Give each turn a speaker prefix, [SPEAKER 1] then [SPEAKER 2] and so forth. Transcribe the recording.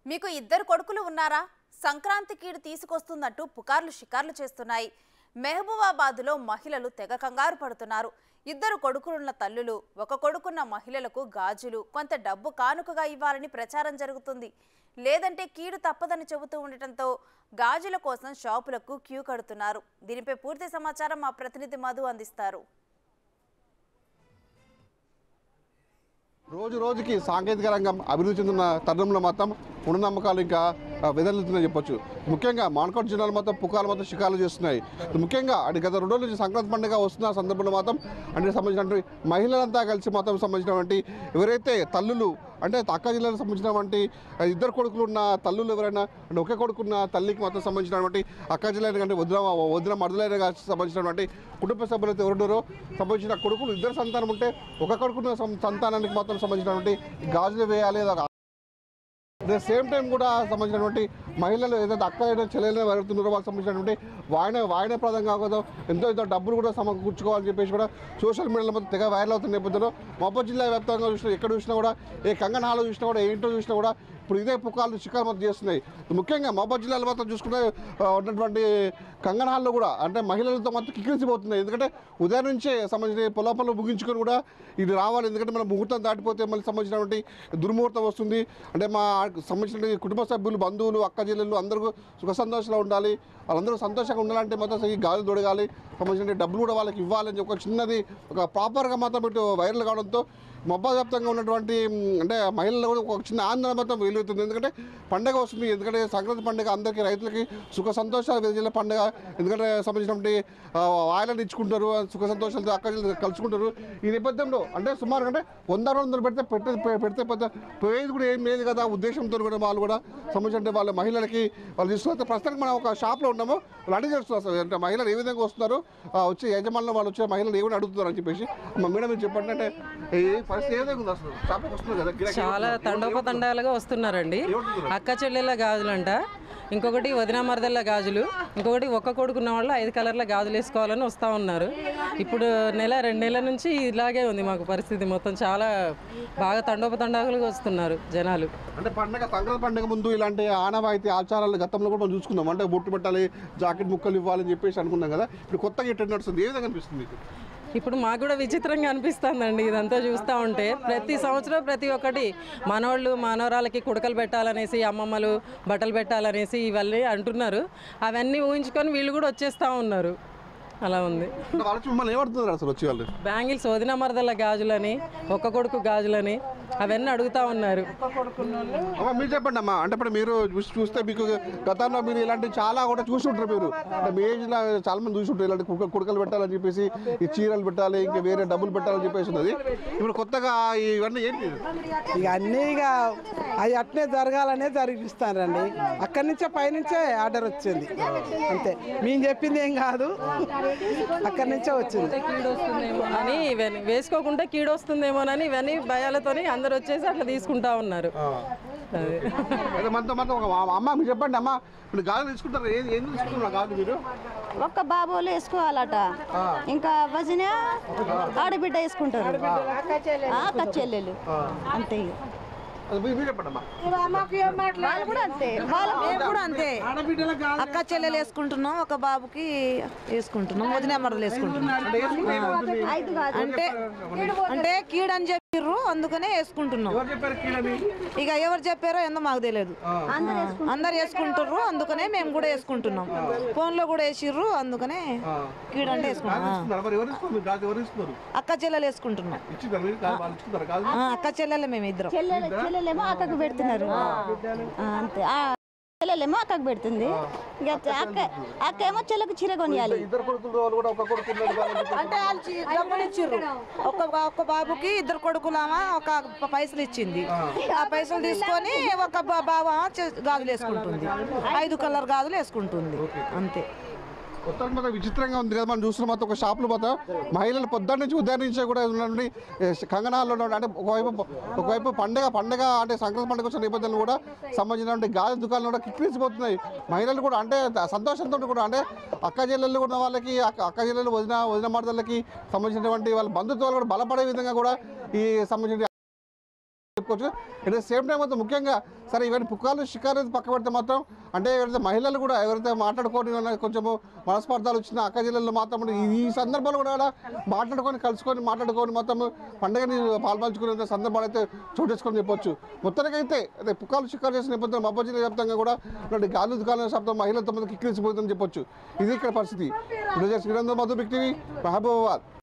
[SPEAKER 1] మీకు ఇద్దరు కొడుకులు ఉన్నారా సంక్రాంతి కీడు తీసుకొస్తుందంటూ పుకార్లు షికార్లు చేస్తున్నాయి మెహబూబాబాద్లో మహిళలు తెగ కంగారు పడుతున్నారు ఇద్దరు కొడుకులున్న తల్లులు ఒక కొడుకున్న మహిళలకు గాజులు కొంత డబ్బు కానుకగా ఇవ్వాలని ప్రచారం జరుగుతుంది లేదంటే కీడు తప్పదని చెబుతూ ఉండటంతో గాజుల కోసం షాపులకు క్యూ కడుతున్నారు దీనిపై పూర్తి సమాచారం మా ప్రతినిధి మధు అందిస్తారు
[SPEAKER 2] రోజు రోజుకి సాంకేతిక రంగం అభివృద్ధి చెందుతున్న తరుణంలో మాత్రం నమ్మకాలు ఇంకా ఆ, వెదజల్లుతున్నాయి చెప్పొచ్చు ముఖ్యంగా మానకోట జిల్లాలో మాత్రం పుకాలు మాత్రం షికారులు చేస్తున్నాయి ముఖ్యంగా అంటే గత రెండు రోజుల నుంచి సంక్రాంతి పండుగ వస్తున్న సందర్భంలో మాత్రం అంటే సంబంధించినటువంటి మహిళలంతా కలిసి మాత్రం సంబంధించినటువంటి ఎవరైతే తల్లులు అంటే అక్క జిల్లాకు సంబంధించినటువంటి ఆ, ఇద్దరు కొడుకులు ఉన్న తల్లులు ఎవరైనా అంటే ఒకే కొడుకున్న తల్లికి మాత్రం సంబంధించినటువంటి అక్క జిల్లా కంటే వదిన వదిన మరుదులైన సంబంధించినటువంటి కుటుంబ సభ్యులైతే ఎవరున్నారో సంబంధించిన కొడుకులు ఇద్దరు సంతానం ఉంటే ఒక కొడుకున్న సం- సంతానానికి మాత్రం సంబంధించినటువంటి గాజులు వేయాలి అది అట్ ద సేమ్ టైం కూడా సంబంధించినటువంటి మహిళలు ఏదైతే అక్క అయినా చెల్లెలైనా వెళ్తున్నారో వాళ్ళకి సంబంధించినటువంటి వాయన వాయన ప్రదం కాకూడదు ఎంతో ఎంతో డబ్బులు కూడా సమకూర్చుకోవాలని చెప్పేసి కూడా సోషల్ మీడియాలో మొత్తం తెగ వైరల్ అవుతున్న నేపథ్యంలో మహబూబ్ జిల్లా వ్యాప్తంగా చూసినా ఎక్కడ చూసినా కూడా ఏ కంగన్ హాల్లో చూసినా కూడా ఏంటో చూసినా కూడా ఇప్పుడు ఇదే పుకార్లు షికారు మొత్తం చేస్తున్నాయి ముఖ్యంగా మహబూబ్ జిల్లాలో మాత్రం చూసుకుంటే ఆ, ఉన్నటువంటి కంగన్ హాల్లో కూడా అంటే మహిళలతో మొత్తం కిక్కిరిసిపోతున్నాయి ఎందుకంటే ఉదయం నుంచే సంబంధించిన పొలాపల్లో ముగించుకొని కూడా ఇది రావాలి ఎందుకంటే మనం ముహూర్తం దాటిపోతే మళ్ళీ సంబంధించినటువంటి దుర్ముహూర్తం వస్తుంది అంటే మా సంబంధించిన కుటుంబ సభ్యులు బంధువులు అక్క చెల్లెళ్ళు అందరూ సుఖ సంతోషాలు ఉండాలి వాళ్ళందరూ సంతోషంగా ఉండాలంటే మాత్రం ఈ గాలి దొడగాలి సంబంధించిన డబ్బులు కూడా వాళ్ళకి ఇవ్వాలని చెప్పి ఒక చిన్నది ఒక ప్రాపర్గా మాత్రం ఇటు వైరల్ కావడంతో మొబ్బా వ్యాప్తంగా ఉన్నటువంటి మ్, అంటే మహిళలు కూడా ఒక చిన్న ఆందోళన మాత్రం వెలుగుతుంది ఎందుకంటే పండగ వస్తుంది ఎందుకంటే సంక్రాంతి పండుగ అందరికీ రైతులకి సుఖ సంతోషాలు వెదజల్లే పండుగ ఎందుకంటే సంబంధించినటువంటి ఆ, ఆయిలను ఇచ్చుకుంటారు సుఖ సంతోషాలతో అక్క చెల్లెలు కలుసుకుంటారు ఈ నేపథ్యంలో అంటే సుమారు అంటే వంద రెండు వందలు పెడితే పెట్టే పె- పెడితే పెద్ద పోయేది కూడా ఏం లేదు కదా ఉద్దేశంతో కూడా వాళ్ళు కూడా సంబంధించిన వాళ్ళ మహిళలకి వాళ్ళు తీసుకొస్తే ప్రస్తుతానికి మనం ఒక షాప్లో ఉన్నాము వాళ్ళు అడిగి చేస్తున్నారు అసలు అంటే మహిళలు ఏ విధంగా వస్తున్నారు ఆ, వచ్చే యజమానులు వాళ్ళు వచ్చే మహిళలు ఏమైనా అడుగుతున్నారు అని చెప్పేసి అమ్మ మేడం మీరు చెప్పండి అంటే ఈ పరిస్థితి ఏ విధంగా ఉంది అసలు షాప్కి వస్తున్నారు కదా గిరాకీ
[SPEAKER 3] చాలా
[SPEAKER 2] ఏమంటున్నారు?
[SPEAKER 3] తండోపతండాలుగా వస్తున్నారండి అక్క చెల్లెళ్ళ గాజులంట ఇంకొకటి వదిన మరదళ్ళ గాజులు ఇంకొకటి ఒక్క కొడుకున్న వాళ్ళు ఐదు కలర్ల గాజులు వేసుకోవాలని వస్తూ ఉన్నారు ఇప్పుడు నెల రెండు నెలల నుంచి ఇలాగే ఉంది మాకు పరిస్థితి మొత్తం చాలా బాగా తండోపతండాలుగా వస్తున్నారు జనాలు
[SPEAKER 2] అంటే పండగ సంక్రాంతి పండుగ ముందు ఇలాంటి ఆనవాయితీ ఆచారాలు గతంలో కూడా మనం చూసుకున్నాం అంటే బొట్టు పెట్టాలి జాకెట్ ముక్కలు ఇవ్వాలని చెప్పేసి అనుకున్నాం కదా ఇప్పుడు కొత్తగా ఎట్లా నడుస్తుంది ఏ విధంగా అనిపిస్తుంది మీకు
[SPEAKER 3] ఇప్పుడు మాకు కూడా విచిత్రంగా అనిపిస్తుందండి ఇదంతా చూస్తూ ఉంటే ప్రతి సంవత్సరం ప్రతి ఒక్కటి మనోళ్ళు మనవరాలకి కుడకలు పెట్టాలనేసి అమ్మమ్మలు బట్టలు పెట్టాలనేసి ఇవన్నీ అంటున్నారు అవన్నీ ఊహించుకొని వీళ్ళు కూడా వచ్చేస్తూ ఉన్నారు అలా ఉంది
[SPEAKER 2] అంటే వాళ్ళు వచ్చి మిమ్మల్ని ఏమడుతున్నారు అసలు వచ్చి వాళ్ళు
[SPEAKER 3] బ్యాంగిల్స్ వదిన మరదల గాజులని ఒక్క కొడుకు గాజులని అవన్నీ అడుగుతా ఉన్నారు
[SPEAKER 2] అమ్మ మీరు చెప్పండి అమ్మా అంటే ఇప్పుడు మీరు చూసి చూస్తే మీకు గతంలో మీరు ఇలాంటి చాలా కూడా చూసి ఉంటారు మీరు అంటే మీ ఏజ్లో చాలా మంది చూసి ఉంటారు ఇలాంటి కుక్క కుడకలు పెట్టాలని చెప్పేసి ఈ చీరలు పెట్టాలి ఇంకా వేరే డబ్బులు పెట్టాలని చెప్పేసి ఉన్నది ఇప్పుడు కొత్తగా ఇవన్నీ ఏంటి
[SPEAKER 4] ఇక అన్నీ ఇక అవి అట్నే జరగాలనే జరిగిస్తారండి అక్కడి నుంచే పైనుంచే ఆర్డర్ వచ్చింది అంతే మేము చెప్పింది ఏం కాదు అక్కడి నుంచే వచ్చింది
[SPEAKER 3] అని ఇవన్నీ వేసుకోకుంటే కీడొస్తుందేమోనని ఇవన్నీ భయాలతోని అందరు వచ్చేసి అట్లా తీసుకుంటా ఉన్నారు అదే
[SPEAKER 2] అదే మనతో మనతో ఒక అమ్మ మీరు చెప్పండి అమ్మ ఇప్పుడు గాజులు తీసుకుంటారు ఏం ఏం తీసుకుంటున్నారు గాజులు మీరు
[SPEAKER 5] ఒక్క బాబోలు వేసుకోవాలట ఇంకా వదిన ఆడబిడ్డ వేసుకుంటారు ఆ, అక్క చెల్లెలు అంతే ఇక.
[SPEAKER 2] అది మీరు మీరు చెప్పండి అమ్మా
[SPEAKER 5] వాళ్ళు కూడా అంతే వాళ్ళ
[SPEAKER 6] మేము కూడా అంతే అక్క చెల్లెలు వేసుకుంటున్నాం ఒక బాబుకి వేసుకుంటున్నాం వదిన మరదలు వేసుకుంటున్నాం
[SPEAKER 5] ఐదు కాదు
[SPEAKER 6] అంటే అంటే కీడని చెప్పిర్రు అందుకనే వేసుకుంటున్నాం
[SPEAKER 2] ఎవరు చెప్పారు కీడని
[SPEAKER 6] ఇక ఎవరు చెప్పారో ఏందో మాకు తెలియదు అందరు వేసుకుంటుర్రు అందుకనే మేము కూడా వేసుకుంటున్నాం ఫోన్ లో కూడా వేసిర్రు అందుకనే కీడంటే వేసుకుంటున్నాం
[SPEAKER 2] ఇస్తున్నారు మరి ఎవరు ఇస్తున్నారు మీరు గాజు ఎవరు ఇస్తున్నారు
[SPEAKER 6] అక్క చెల్లెలు వేసుకుంటున్నాం
[SPEAKER 2] ఇచ్చినారు మీరు గాజు వాళ్ళు ఇస్తున్నారు గాజు
[SPEAKER 6] ఆ, అక్క చెల్లెలే మేము ఇద్దరం
[SPEAKER 5] చెల్లెలు చెల్లెలేమో అక్కకు పెడుతున్నారు ఆ, అంతే ఆ చెల్లెలేమో అక్కకు పెడుతుంది ఇక అక్క అక్క ఏమో చెల్లెకు చీర కొనియాలి
[SPEAKER 2] ఇద్దరు కొడుకులు వాళ్ళు కూడా ఒక కొడుకు ఉన్నారు గాజులు ఇచ్చారు.
[SPEAKER 6] అంటే వాళ్ళు చి- డబ్బులు ఇచ్చిర్రు ఒక ఒక బాబుకి ఇద్దరు కొడుకులామా ఒక ప- పైసలు ఇచ్చింది ఆ పైసలు తీసుకొని ఒక బా- బావ చె- గాజులు వేసుకుంటుంది ఐదు కలర్ గాజులు వేసుకుంటుంది అంతే
[SPEAKER 2] మొత్తానికి మాత్రం విచిత్రంగా ఉంది కదా మనం చూస్తున్న మొత్తం ఒక షాపులో మొత్తం మహిళలు పొద్దున్న నుంచి ఉదయం నుంచి కూడా ఉన్నటువంటి ఏ, కంగనాల్లో ఉన్నటువంటి అంటే ఒకవైపు ఒకవైపు పండగ పండగ అంటే సంక్రాంతి పండుగ వచ్చిన నేపథ్యంలో కూడా సంబంధించినటువంటి గాజు దుకాణాలు కూడా కిక్కిరిసిపోతున్నాయి మహిళలు కూడా అంటే సంతోషంతో కూడా అంటే అక్క చెల్లెళ్ళు ఉన్న వాళ్ళకి అక్క అక్క చెల్లెలు వదిన వదిన మరదలకి సంబంధించినటువంటి వాళ్ళ బంధుత్వాలు కూడా బలపడే విధంగా కూడా ఈ సంబంధించిన చెప్పుకోవచ్చు అట్ ద సేమ్ టైం అయితే ముఖ్యంగా సరే ఇవన్నీ పుకార్లు షికారు అయితే పక్క పెడితే మాత్రం అంటే ఎవరైతే మహిళలు కూడా ఎవరైతే మాట్లాడుకోని ఉన్న కొంచెము మనస్పర్ధాలు వచ్చిన అక్క జిల్లాలో మాత్రం ఈ- ఈ సందర్భాలు కూడా ఆడ మాట్లాడుకొని కలుసుకొని మాట్లాడుకొని మొత్తం పండుగని పాల్పంచుకునే సందర్భాలు అయితే చోటు చేసుకొని చెప్పొచ్చు మొత్తానికైతే అదే పుకార్లు షికారు చేసిన నేపథ్యంలో మబ్బ జిల్లా వ్యాప్తంగా కూడా ఇలాంటి గాలి దుకాణాల శబ్దం మహిళలతో మంది కిక్కిరిసిపోతుందని చెప్పొచ్చు ఇది ఇక్కడ పరిస్థితి ఇప్పుడు శ్రీరంధ్ర మధు బిక్ టీవీ మహబూబాబాద్